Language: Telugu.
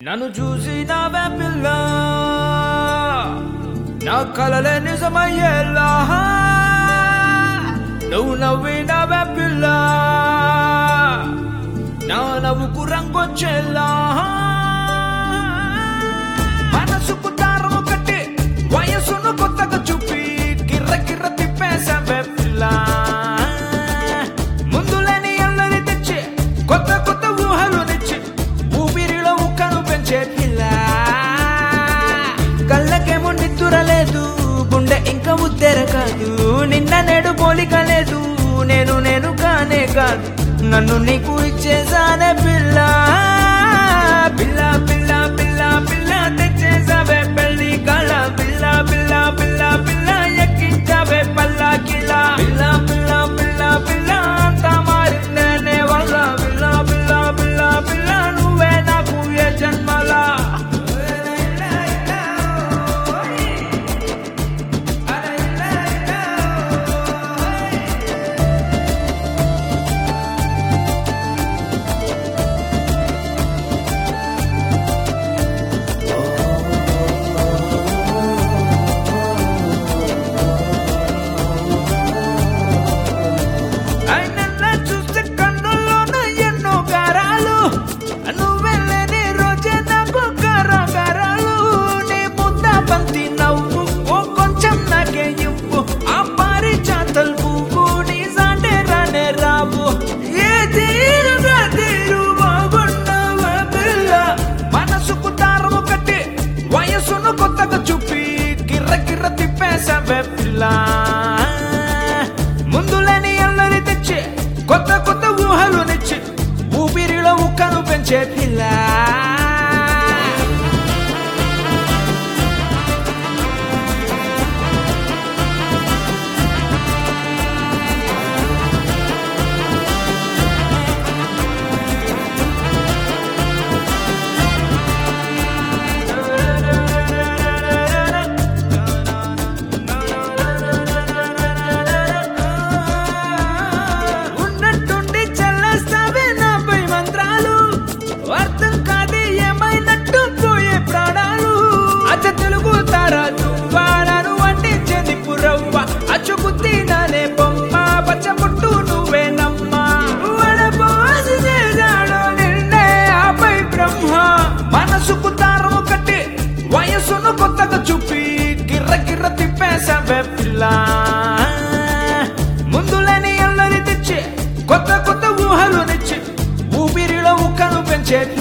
నన్ను చూసి నావే పిల్ల నా కలలే నిజమయ్యేలా నువ్వు నవ్వి నవ్వే పిల్ల నా నవ్వుకు రంగొచ్చేలా మనసుకు దారం కట్టి వయసును కొత్తగా చూపి కిర్ర కిర్ర తిప్పేసావే పిల్ల ముందులేని అల్లరి తెచ్చి కొత్త కొత్త ఊహలు తెచ్చి ఊపిరిలో ఉక్కను పెంచే పిల్ల కళ్ళకేమో నిద్దుర లేదు గుండె ఇంకా ఉద్దెర కాదు నిన్న నేడు పోలిక లేదు నేను నేను కానే కాదు నన్ను నీకు ఇచ్చేసానే పిల్ల పిల్ల పిల్ల పిల్ల పిల్ల తెచ్చేసావే పెళ్లి కళ పిల్ల పిల్ల పిల్ల పిల్ల ఎక్కించావే పల్లాకిలా పిల్ల పిల్ల పిల్ల పిల్ల అంతా మారిందనే వల్ల పిల్ల పిల్ల పిల్ల పిల్ల నువ్వే నాకు ఏ జన్మలా ఆయనన్న చూస్తే కన్నుల్లోన ఎన్నో గారాలు నువ్వెళ్ళని రోజే నాకు గారాగారాలు నీ ముద్ద బంతి నవ్వు ఓ కొంచెం నాకే ఇవ్వు ఆ పారి చాతల్ పువ్వు నీ సాటే రానే రావు ఏ తీరుగా తీరు బాగున్నావా పిల్ల మనసుకు దారము కట్టి వయసును కొత్తగా చూపి కిర్ర కిర్ర తిప్పేసావే పిల్ల ముందులేని అల్లరి తెచ్చి కొత్త కొత్త ఊహలు తెచ్చి ఊపిరిలో ఉక్కను పెంచే పిల్ల ఉన్నట్టుండి చల్లేస్తావే నాపై మంత్రాలు అర్థం కాదే ఏమైనట్టు పోయే ప్రాణాలు అచ్చ తెలుగు తారా తువ్వాలను వండించేది పురవ్వ అచ్చుకుత్తి నానే బొమ్మ పచ్చబుట్టు నువ్వే నమ్మ వడపోసి చేశాడు నిన్నే ఆపై బ్రహ్మ మనసుకు దారము కట్టి వయసును కొత్తగా చూపి గిర్ర గిర్ర తిప్పేసావే పిల్ల ముందులేని అల్లరి తెచ్చి కొత్త కొత్త ఊహలు తెచ్చి ఊపిరిలో ఉక్కను పెంచే